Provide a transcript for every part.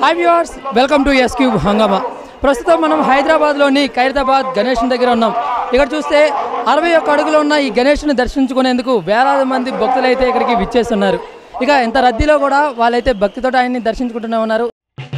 Hi viewers welcome to S cube Hungama ప్రస్తుతం మనం హైదరాబాద్లోని ఖైరతాబాద్ గణేష్ దగ్గర ఉన్నాం ఇక్కడ చూస్తే అరవై ఒక్క అడుగులో ఉన్న ఈ గణేష్ని దర్శించుకునేందుకు వేలాది మంది భక్తులు అయితే ఇక్కడికి విచ్చేస్తున్నారు ఇక ఇంత రద్దీలో కూడా వాళ్ళైతే భక్తితో ఆయన్ని దర్శించుకుంటూనే ఉన్నారు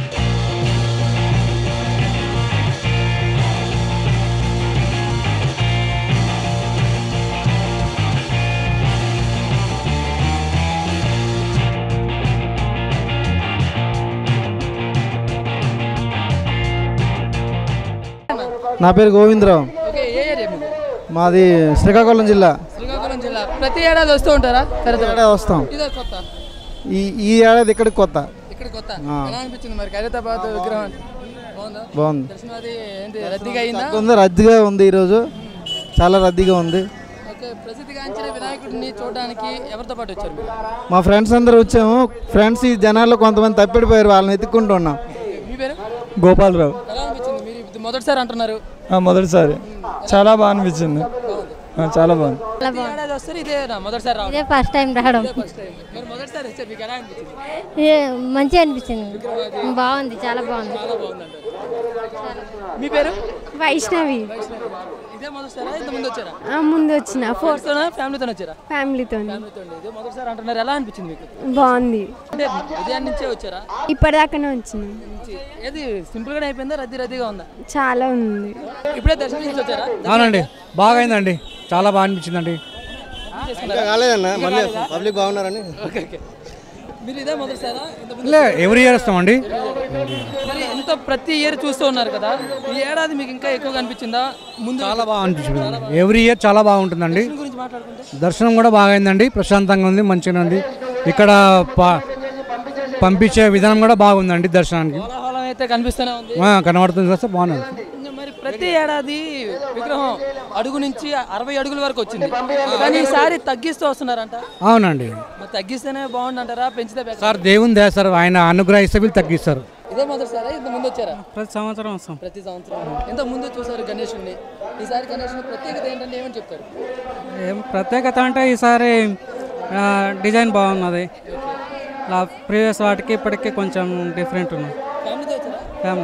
నా పేరు గోవిందరావు ఓకే ఏ ఏరియా మీకు మాది శ్రీకాకుళం జిల్లా శ్రీకాకుళం జిల్లా ప్రతి ఏడాది వస్తూ ఉంటారా ఖైరతాబాద్ ఏడాది వస్తాం ఇదే కొత్త ఈ ఈ ఏడాది ఇక్కడికి కొత్త ఇక్కడ కొత్త ఆ. ఎలా అనిపించింది మరి ఖైరతాబాద్ విగ్రహం బాగుందా బాగుంది దర్శనం అది ఏంటి రద్దీగా అయిందా ఉంది రద్దీగా ఉంది ఈరోజు చాలా రద్దీగా ఉంది ఓకే ప్రసిద్ధిగాంచిన వినాయకుడిని చూడడానికి ఎవరితో పాటు వచ్చారు మీరు మా ఫ్రెండ్స్ అందరూ వచ్చాము ఫ్రెండ్స్ ఈ జనాల్లో కొంతమంది తప్పిడిపోయారు వాళ్ళని ఎత్తుక్కుంటూ ఉన్నాం మీ పేరు గోపాలరావు ఎలా అనిపించింది మీరు ఇది మొదటిసారి అంటున్నారు ఆ, మొదటిసారి చాలా బాగా అనిపించింది ఆ, చాలా బాగుంది ప్రతి ఏడాది వస్తారు ఇదే నా మొదటిసారి రావడం ఇదే ఫస్ట్ టైం రావడం ఇదే ఫస్ట్ టైం మీరు మొదటిసారి వచ్చారు మీకు ఎలా అనిపించింది ఇదే మంచిగా అనిపించింది బాగుంది చాలా బాగుంది చాలా బాగుందంట మీ పేరు వైష్ణవి వైష్ణవి గారు. ఇదే మొదటిసారా ఇంత ముందు వచ్చారా ఆ, ముందు వచ్చిన ఫోర్ ఫోర్తోనా ఫ్యామిలీతో వచ్చారా ఫ్యామిలీతో ఫ్యామిలీతో ఇదే మొదటిసారి అంటున్నారు ఎలా అనిపించింది మీకు బాగుంది అంటే ఉదయం నుంచే వచ్చారా ఇప్పటిదాకానే వచ్చిన నుంచి ఏది సింపుల్ గానే అయిపోయిందా రద్దీ రద్దీగా ఉందా చాలా ఉంది ఇప్పుడే దర్శనం చేసి వచ్చారా అవునండి బాగా అయిందండి చాలా బాగా అనిపించిందండి కాలేదన్న మళ్ళీ పబ్లిక్ బాగున్నారని ఓకే ఓకే మీరు ఇదే మొదటిసారా ఇంత ముందు లే ఎవ్రీ ఇయర్ వస్తామండి మరి ఇంత ప్రతి ఇయర్ చూస్తూ ఉన్నారు కదా ఈ ఏడాది మీకు ఇంకా ఎక్కువగా అనిపించిందా ముందు చాలా బాగా అనిపించింది ఎవ్రీ ఇయర్ చాలా బాగుంటుందండి దీని గురించి మాట్లాడుకుంటే దర్శనం కూడా బాగా అయిందండి ప్రశాంతంగా ఉంది మంచిగా ఉంది ఇక్కడ ప- పంపించే విధానం కూడా బాగుందండి దర్శనానికి కోలాహలం అయితే కనిపిస్తూనే ఉంది ఆ, కనబడుతుంది కదా బాగుంది ఇంకా మరి ప్రతి ఏడాది విగ్రహం అడుగు నుంచి అరవై అడుగుల వరకు వచ్చింది కానీ ఈసారి తగ్గిస్తూ వస్తున్నారంట అవునండి మరి తగ్గిస్తేనే బాగుందంటారా పెంచితే better? సార్ దేవుని దయ సార్ ఆయన అనుగ్రహిస్తే వీళ్ళు తగ్గిస్తారు ఇదే మొదటిసారి ఇంత ముందు వచ్చారా ప్రతి సంవత్సరం వస్తాం ప్రతి సంవత్సరం ఇంత ముందు చూసారు గణేషుని ఈసారి గణేషుని ప్రత్యేకత ఏంటంటే ఏమని చెప్తారు ఏం ప్రత్యేకత అంటే ఈసారి ఆ, డిజైన్ బాగున్నది ఇలా ప్రీవియస్ వాటికి ఇప్పటికి కొంచెం డిఫరెంట్ ఉన్నది ఫ్యామిలీతో వచ్చారా ఫ్యామిలీ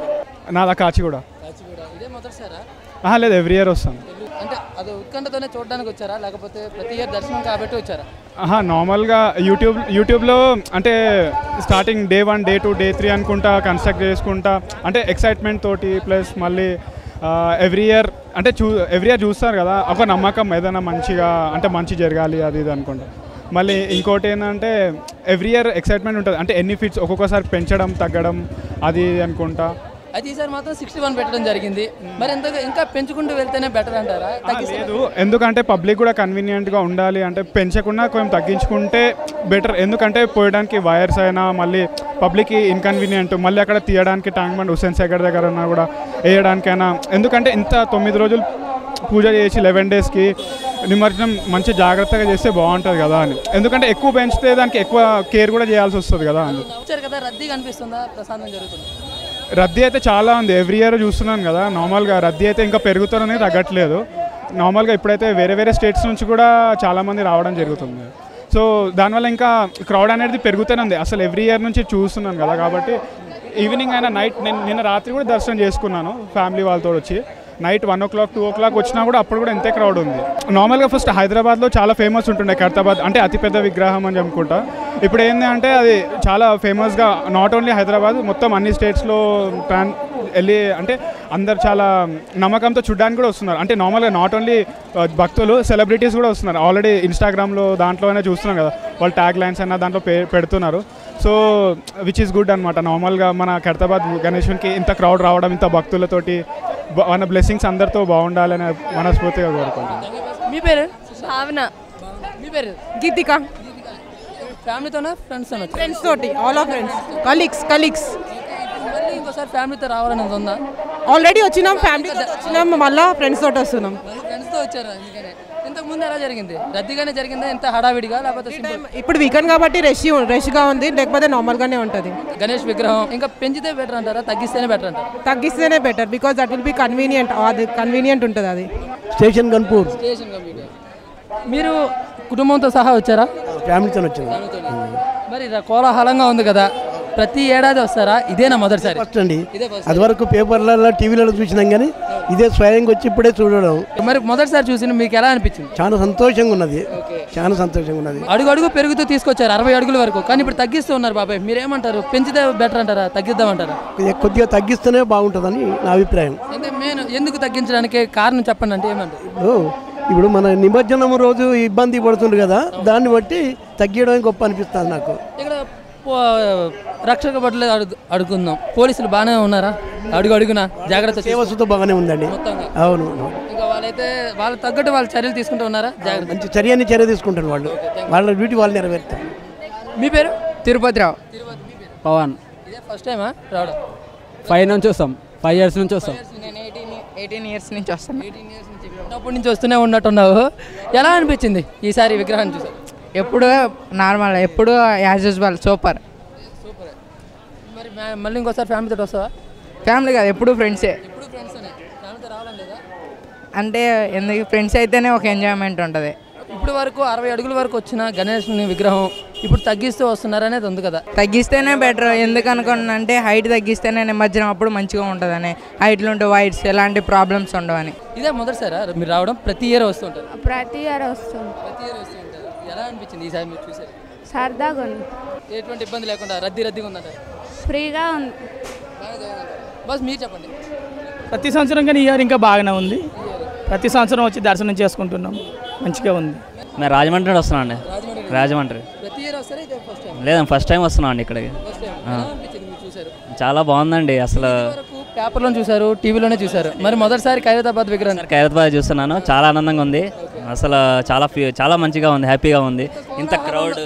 నాదా కాచిగూడ కాచిగూడ ఇదే మొదటిసారా ఆహా, లేదు ఎవ్రీ ఇయర్ వస్తాను అంటే అది ఉత్కంఠతోనే చూడడానికి వచ్చారా లేకపోతే ప్రతి ఇయర్ దర్శనం కాబట్టి వచ్చారా ఆహా నార్మల్గా యూట్యూబ్ యూట్యూబ్లో అంటే starting day one day two day three అనుకుంటా కన్స్ట్రక్ట్ చేసుకుంటా అంటే ఎక్సైట్మెంట్ తోటి ప్లస్ మళ్ళీ ఎవ్రీ ఇయర్ అంటే చూ ఎవ్రీ ఇయర్ చూస్తారు కదా ఒక నమ్మకం ఏదైనా మంచిగా అంటే మంచి జరగాలి అది ఇది అనుకుంటా మళ్ళీ ఇంకోటి ఏంటంటే ఎవ్రీ ఇయర్ ఎక్సైట్మెంట్ ఉంటుంది అంటే ఎన్ని ఫీట్స్ ఒక్కొక్కసారి పెంచడం తగ్గడం అది ఇది అనుకుంటా అయితే ఈసారి మాత్రం సిక్స్టీ వన్ పెట్టడం జరిగింది మరి ఎంత ఇంకా పెంచుకుంటూ వెళ్తేనే బెటర్ అంటారా ఆ, తగ్గిస్తే లేదు ఎందుకంటే పబ్లిక్ కూడా కన్వీనియంట్గా ఉండాలి అంటే పెంచకుండా కొంచెం తగ్గించుకుంటే బెటర్ ఎందుకంటే పోయడానికి వైర్స్ అయినా మళ్ళీ పబ్లిక్కి ఇన్కన్వీనియంట్ మళ్ళీ అక్కడ తీయడానికి ట్యాంక్ బండ్ హుస్సేన్ సాగర్ దగ్గర ఉన్నా కూడా వేయడానికైనా ఎందుకంటే ఇంత తొమ్మిది రోజులు పూజ చేసి లెవెన్ డేస్కి నిమజ్జనం మంచి జాగ్రత్తగా చేస్తే బాగుంటుంది కదా అని ఎందుకంటే ఎక్కువ పెంచితే దానికి ఎక్కువ కేర్ కూడా చేయాల్సి వస్తుంది కదా అని వచ్చారు కదా రద్దీ కనిపిస్తుందా ప్రశాంతం జరుగుతుంది రద్దీ అయితే చాలా ఉంది ఎవ్రీ ఇయర్ చూస్తున్నాను కదా నార్మల్గా రద్దీ అయితే ఇంకా పెరుగుతుందని తగ్గట్లేదు నార్మల్గా ఇప్పుడైతే వేరే వేరే స్టేట్స్ నుంచి కూడా చాలామంది రావడం జరుగుతుంది సో దానివల్ల ఇంకా క్రౌడ్ అనేది పెరుగుతూనే ఉంది అసలు ఎవ్రీ ఇయర్ నుంచి చూస్తున్నాను కదా కాబట్టి ఈవినింగ్ అయినా నైట్ నేను నిన్న రాత్రి కూడా దర్శనం చేసుకున్నాను ఫ్యామిలీ వాళ్ళతో వచ్చి night one o'clock two o'clock వచ్చినా కూడా అప్పుడు కూడా ఎంతే క్రౌడ్ ఉంది నార్మల్గా ఫస్ట్ హైదరాబాద్లో చాలా ఫేమస్ ఉంటుండే ఖైరతాబాద్ అంటే అతిపెద్ద విగ్రహం అని చెప్పుకుంటా ఇప్పుడు ఏంది అంటే అది చాలా ఫేమస్గా నాట్ ఓన్లీ హైదరాబాద్ మొత్తం అన్ని స్టేట్స్లో ట్రాన్ వెళ్ళి అంటే అందరు చాలా నమ్మకంతో చూడడానికి కూడా వస్తున్నారు అంటే నార్మల్గా నాట్ ఓన్లీ భక్తులు సెలబ్రిటీస్ కూడా వస్తున్నారు ఆల్రెడీ ఇన్స్టాగ్రామ్లో దాంట్లోనే చూస్తున్నాం కదా వాళ్ళు ట్యాగ్ లైన్స్ అన్న దాంట్లో పే పెడుతున్నారు సో విచ్ ఈస్ గుడ్ అనమాట నార్మల్గా మన ఖైరతాబాద్ గణేశునికి ఇంత క్రౌడ్ రావడం ఇంత భక్తులతోటి బ- మన బ్లెస్సింగ్స్ అందరితో బాగుండాలని మనస్ఫూర్తిగా కోరుకుంటున్నాను మీ పేరు భావన మీ పేరు గీతిక ఫ్యామిలీతోనా ఫ్రెండ్స్ వచ్చారు ఫ్రెండ్స్ తోటి all of friends colleagues colleagues మళ్ళీ ఇంకోసారి ఫ్యామిలీతో రావాలని ఉందా ఆల్రెడీ వచ్చినాం ఫ్యామిలీ వచ్చినాం మళ్ళీ ఫ్రెండ్స్ తోటి వస్తున్నాం మళ్ళీ ఫ్రెండ్స్తో వచ్చారు అందుకనే ఇంతకు ముందు ఎలా జరిగింది రద్దీగానే జరిగిందా ఎంత హడావిడిగా లేకపోతే సింపుల్ ఇప్పుడు వీకెండ్ కాబట్టి రష్ రష్గా ఉంది లేకపోతే నార్మల్గానే ఉంటుంది గణేష్ విగ్రహం ఇంకా పెంచితే బెటర్ అంటారా తగ్గిస్తేనే బెటర్ అంటారా తగ్గిస్తేనే better because that will be convenient అది కన్వీనియంట్ ఉంటుంది అది స్టేషన్ కన్పూర్ స్టేషన్ కంప్లీట్ మీరు కుటుంబంతో సహా వచ్చారా ఫ్యామిలీతో వచ్చింది మరి ర- కోలాహలంగా ఉంది కదా ప్రతి ఏడాది వస్తారా ఇదేనా మొదటిసారి ఫస్ట్ అండి ఇదే ఫస్ట్ అది వరకు పేపర్లలో టీవీలలో చూసినాం కానీ ఇదే స్వయంగా వచ్చి ఇప్పుడే చూడడం మరి మొదటిసారి చూసిన మీకు ఎలా అనిపించింది చాలా సంతోషంగా ఉన్నది చాలా సంతోషంగా ఉన్నది అడుగు అడుగు పెరుగుతూ తీసుకొచ్చారు అరవై అడుగుల వరకు కానీ ఇప్పుడు తగ్గిస్తూ ఉన్నారు బాబాయ్ మీరేమంటారు పెంచితే బెటర్ అంటారా తగ్గిద్దామంటారా ఇది కొద్దిగా తగ్గిస్తేనే బాగుంటుందని నా అభిప్రాయం అంటే మెయిన్ ఎందుకు తగ్గించడానికి కారణం చెప్పండి అంటే ఏమంటారు ఇప్పుడు ఇప్పుడు మన నిమజ్జనం రోజు ఇబ్బంది పడుతుంది కదా దాన్ని బట్టి తగ్గించడం గొప్ప అనిపిస్తుంది నాకు ఇక్కడ పో- రక్షక భటులు అడుగు అడుగుకుందాం పోలీసులు బాగానే ఉన్నారా అడుగు అడుగునా జాగ్రత్త సేవ సుత బాగానే ఉందండి మొత్తంగా అవును ఇంకా వాళ్ళైతే వాళ్ళ తగ్గట్టు వాళ్ళు చర్యలు తీసుకుంటూ ఉన్నారా జాగ్రత్త మంచి చర్యని చర్య తీసుకుంటారు వాళ్ళు వాళ్ళ డ్యూటీ వాళ్ళు నెరవేరుతారు మీ పేరు తిరుపతిరావు పవన్ ఇదే ఫస్ట్ టైమా రావడం ఫైవ్ నుంచి వస్తాం ఫైవ్ ఇయర్స్ నుంచి వస్తాం నేను ఎయిటీన్ ఎయిటీన్ ఇయర్స్ నుంచి వస్తాను చిన్నప్పటి నుంచి వస్తూనే ఉన్నట్టున్నావు ఎలా అనిపించింది ఈసారి విగ్రహాన్ని చూసారు ఎప్పుడు నార్మల్ ఎప్పుడు యాజ్ యూజువల్ సూపర్ మరి మ- మళ్ళీ ఇంకోసారి ఫ్యామిలీతో వస్తావా ఫ్యామిలీ కాదు ఎప్పుడు ఫ్రెండ్సే ఎప్పుడు ఫ్రెండ్స్ ఫ్యామిలీతో రావడం లేదా అంటే ఎందుకు ఫ్రెండ్స్ అయితేనే ఒక ఎంజాయ్మెంట్ ఉంటుంది ఇప్పుడు వరకు అరవై అడుగుల వరకు వచ్చిన గణేష్ని విగ్రహం ఇప్పుడు తగ్గిస్తూ వస్తున్నారనేది ఉంది కదా తగ్గిస్తేనే బెటర్ ఎందుకు అనుకున్నా అంటే హైట్ తగ్గిస్తేనే నిమజ్జనం అప్పుడు మంచిగా ఉంటుందని హైట్లో ఉంటే వైట్స్ ఎలాంటి ప్రాబ్లమ్స్ ఉండవని ఇదే మొదటిసారా మీరు రావడం ప్రతి ఇయర్ వస్తుంటారు ప్రతి ఇయర్ వస్తుంది ప్రతి ఇయర్ వస్తుంటారు ఎలా అనిపించింది ఈసారి మీరు చూసారు సరదాగా ఉంది ఎటువంటి ఇబ్బంది లేకుండా రద్దీ రద్దీగా ఉందంటారు ఫ్రీగా ఉంది బస్ మీరు చెప్పండి ప్రతి సంవత్సరం కానీ ఇయర్ ఇంకా బాగానే ఉంది ప్రతి సంవత్సరం వచ్చి దర్శనం చేసుకుంటున్నాం మంచిగా ఉంది మేము రాజమండ్రి నుండి వస్తున్నాం అండి రాజమండ్రి ప్రతి ఇయర్ వస్తారా ఇదే ఫస్ట్ టైం లేదండి ఫస్ట్ టైం వస్తున్నాం అండి ఇక్కడికి ఫస్ట్ టైం ఆ. ఎలా అనిపించింది మీరు చూసారు చాలా బాగుందండి అసలు పేపర్లో చూసారు టీవీలోనే చూసారు మరి మొదటిసారి ఖైరతాబాద్ విగ్రహం ఖైరతాబాద్ చూస్తున్నాను చాలా ఆనందంగా ఉంది అసలు చాలా ఫీ- చాలా మంచిగా ఉంది హ్యాపీగా ఉంది ఇంత క్రౌడ్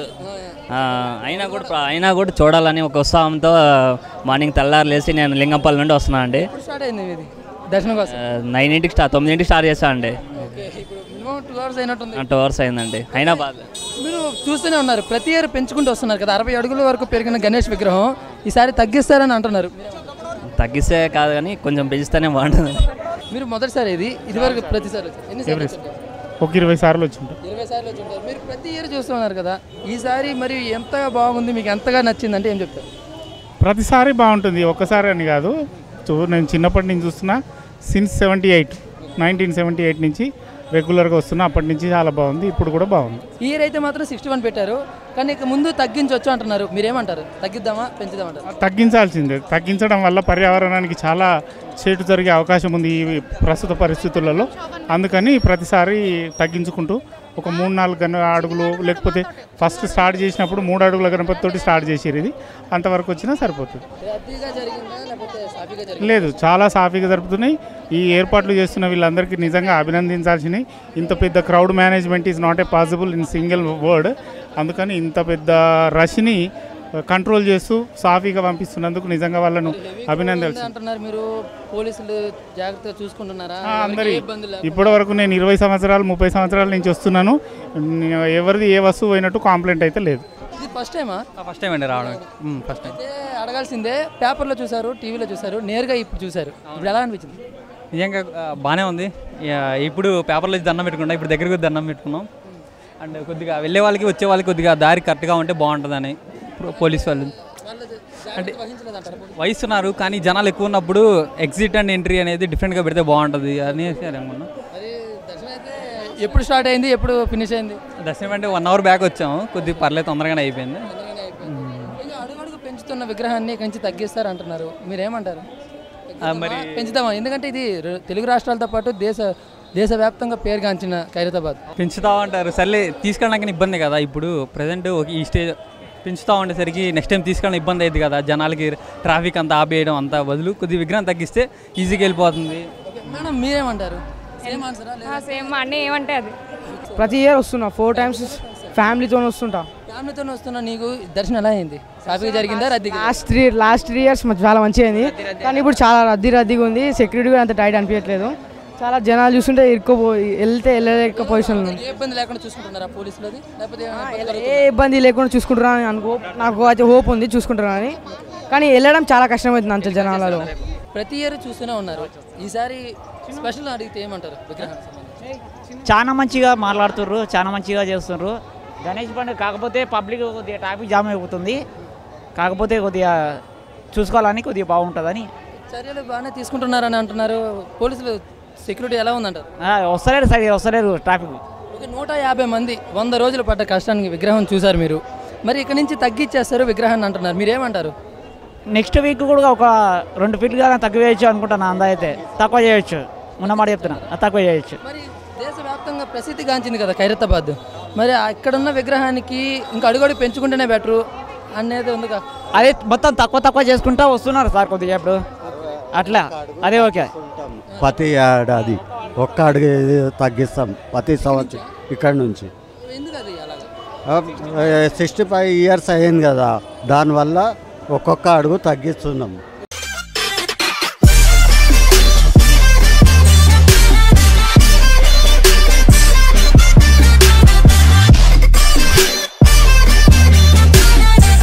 అయినా కూడా ప్ర- అయినా కూడా చూడాలని ఒక ఉత్సాహంతో మార్నింగ్ తెల్లారు లేచి నేను లింగంపల్లి నుండి వస్తున్నాను అండి ఎప్పుడు స్టార్ట్ అయింది ఇది దర్శనం కోసం నైన్టీకి స్టార్ట్ తొమ్మిదింటికి స్టార్ట్ చేశాను అండి ఓకే ఇప్పుడు మినిమం టూ అవర్స్ అయినట్టుంది టూ అవర్స్ అయిందండి అయినా బాగా మీరు చూస్తూనే ఉన్నారు ప్రతి ఇయర్ పెంచుకుంటూ వస్తున్నారు కదా అరవై అడుగుల వరకు పెరిగిన గణేష్ విగ్రహం ఈసారి తగ్గిస్తారని అంటున్నారు తగ్గిస్తే కాదు కానీ కొంచెం పెంచితేనే బాగుంటుంది మీరు మొదటిసారి ఇది ఇదివరకు ప్రతిసారి వచ్చారు. ఎన్నిసార్లు Every- వచ్చారు? ఒక ఇరవై సార్లు వచ్చింటాం ఇరవై సార్లు వచ్చి ఉంటారు మీరు ప్రతి ఇయర్ చూస్తున్నారు కదా ఈసారి మరి ఎంతగా బాగుంది మీకు ఎంతగా నచ్చింది అంటే ఏం చెప్తారు ప్రతిసారి బాగుంటుంది ఒక్కసారి అని కాదు చూ నేను చిన్నప్పటి నుంచి చూస్తున్నా since seventy eight nineteen seventy eight నుంచి రెగ్యులర్గా వస్తున్నా అప్పటి నుంచి చాలా బాగుంది ఇప్పుడు కూడా బాగుంది ఈ ఇయర్ అయితే మాత్రం సిక్స్టీ వన్ పెట్టారు కానీ ఇక ముందు తగ్గించవచ్చు అంటున్నారు మీరేమంటారు తగ్గిద్దామా పెంచుదామంటారు తగ్గించాల్సిందే తగ్గించడం వల్ల పర్యావరణానికి చాలా చేటు జరిగే అవకాశం ఉంది ఈ ప్రస్తుత పరిస్థితులలో అందుకని ప్రతిసారి తగ్గించుకుంటూ ఒక మూడు నాలుగు గణ అడుగులు లేకపోతే ఫస్ట్ స్టార్ట్ చేసినప్పుడు మూడు అడుగుల గణపతితోటి స్టార్ట్ చేసేది ఇది అంతవరకు వచ్చినా సరిపోతుంది రద్దీగా జరిగిందా లేకపోతే సాఫీగా జరిగిందా లేదు చాలా సాఫీగా జరుపుతున్నాయి ఈ ఏర్పాట్లు చేస్తున్న వీళ్ళందరికీ నిజంగా అభినందించాల్సినవి ఇంత పెద్ద crowd management is not a possible in single word అందుకని ఇంత పెద్ద రష్ని కంట్రోల్ చేస్తూ సాఫీగా పంపిస్తున్నందుకు నిజంగా వాళ్ళను అభినందించాల్సి అంటున్నారు మీరు పోలీసులు జాగ్రత్తగా చూసుకుంటున్నారా ఆ, ఎవరికీ అందరి ఏ ఇబ్బందులు లేకుండా? ఇప్పటి వరకు నేను ఇరవై సంవత్సరాలు ముప్పై సంవత్సరాల నుంచి వస్తున్నాను నే- ఎవరిది ఏ వస్తువు పోయినట్టు కాంప్లైంట్ అయితే లేదు ఇది ఫస్ట్ టైమా ఫస్ట్ టైం అండి రావడం ఫస్ట్ టైం అయితే అడగాల్సిందే పేపర్లో చూసారు టీవీలో చూసారు నేరుగా ఇప్పుడు చూసారు ఇప్పుడు ఎలా అనిపించింది నిజంగా ఆ, బాగానే ఉంది ఇక ఇప్పుడు పేపర్లో వచ్చి దండం పెట్టుకున్నాం ఇప్పుడు దగ్గరికి వచ్చి దండం పెట్టుకున్నాం అండ్ కొద్దిగా వెళ్ళే వాళ్ళకి వచ్చే వాళ్ళకి కొద్దిగా దారి కరెక్ట్గా ఉంటే బాగుంటుందని పో- పోలీస్ వాళ్ళు అంటే వహిస్తున్నారు కానీ జనాలు ఎక్కువ ఉన్నప్పుడు ఎగ్జిట్ అండ్ ఎంట్రీ అనేది డిఫరెంట్గా పెడితే బాగుంటుంది అని అనుకున్నాం అది దర్శనం అయితే ఎప్పుడు స్టార్ట్ అయింది ఎప్పుడు ఫినిష్ అయింది దర్శనం అంటే వన్ అవర్ బ్యాక్ వచ్చాము కొద్దిగా పర్లేదు తొందరగానే అయిపోయింది ఇంకా అడుగడుగు పెంచుతున్న విగ్రహాన్ని ఇక్కడి నుంచి తగ్గిస్తారు అంటున్నారు మీరేమంటారు ఆ, మరి పెంచుదామా ఎందుకంటే ఇది రె- తెలుగు రాష్ట్రాలతో పాటు దేశ దేశవ్యాప్తంగా పేరుగాంచిన ఖైరతాబాద్ పెంచుతా ఉంటారు సర్లే తీసుకెళ్ళడానికి ఇబ్బంది కదా ఇప్పుడు ప్రజెంట్ ఈ స్టేజ్ పెంచుతూ ఉండేసరికి నెక్స్ట్ టైం తీసుకెళ్ళడం ఇబ్బంది అయింది కదా జనాలకి ట్రాఫిక్ అంతా ఆపేయడం అంతా బదులు కొద్ది విగ్రహం తగ్గిస్తే ఈజీగా వెళ్ళిపోతుంది మేడం మీరేమంటారు సేమ్ ఆన్సరా సేమ్ అన్నీ ఏమంటే అది ప్రతి ఇయర్ వస్తున్నా ఫోర్ టైమ్స్ ఫ్యామిలీతో వస్తుంటా ఫ్యామిలీతో వస్తున్న నీకు దర్శనం ఎలా అయింది సాఫీగా జరిగిందా రద్దీ last three last three years చాలా మంచిగా అయింది కానీ ఇప్పుడు చాలా రద్దీ రద్దీగా ఉంది సెక్యూరిటీ కూడా అంత టైట్ అనిపించట్లేదు చాలా జనాలు చూస్తుంటే ఇరుక్కుపోయి వెళ్తే వెళ్ళలేక పొజిషన్ ఏ ఇబ్బంది లేకుండా చూసుకుంటున్నారా పోలీసులది లేకపోతే ఏమైనా ఇబ్బంది ఏ కలుగుతుందా? ఇబ్బంది లేకుండా చూసుకుంటారా అని అనుకో నాకు అయితే హోప్ ఉంది చూసుకుంటారా అని కానీ వెళ్ళడం చాలా కష్టమవుతుంది అంత జనాలలో ప్రతి ఇయర్ చూస్తూనే ఉన్నారు ఈసారి స్పెషల్ అడిగితే ఏమంటారు విగ్రహం చాలా మంచిగా మాట్లాడుతుర్రు చాలా మంచిగా చేస్తుర్రు గణేష్ పండుగ కాకపోతే పబ్లిక్ కొద్దిగా ట్రాఫిక్ జామ్ అయిపోతుంది కాకపోతే కొద్దిగా చూసుకోవాలని కొద్దిగా బాగుంటుందని చర్యలు బాగానే తీసుకుంటున్నారని అంటున్నారు పోలీసులు సెక్యూరిటీ ఎలా ఉందంటారు ఆ, వస్తలేరు సరిగా వస్తలేరు ట్రాఫిక్ ఒక నూట యాభై మంది వంద రోజులు పడ్డ కష్టానికి విగ్రహం చూశారు మీరు మరి ఇక్కడ నుంచి తగ్గిచ్చేస్తారు విగ్రహాన్ని అంటున్నారు మీరేమంటారు నెక్స్ట్ వీక్ కూడా ఒక రెండు ఫీట్లు కానీ తక్కువ చేయొచ్చు అనుకుంటున్నా అందా అయితే తక్కువ చేయొచ్చు ఉన్నమాట చెప్తున్నా ఆ, తక్కువ చేయొచ్చు దేశవ్యాప్తంగా ప్రసిద్ధిగాంచింది కదా ఖైరతాబాద్ మరి అక్కడున్న విగ్రహానికి ఇంకా అడుగడుగు పెంచుకుంటేనే బెటరు అనేది ఉందిగా అదే మొత్తం తక్కువ తక్కువ చేసుకుంటా వస్తున్నారు సార్ కొద్దిగా ఇప్పుడు అట్లా అదే ఓకే ప్రతి ఏడాది ఒక్క అడుగు తగ్గిస్తాం ప్రతి సంవత్సరం ఇక్కడ నుంచి సిక్స్టీ ఫైవ్ ఇయర్స్ అయింది కదా దానివల్ల ఒక్కొక్క అడుగు తగ్గిస్తున్నాం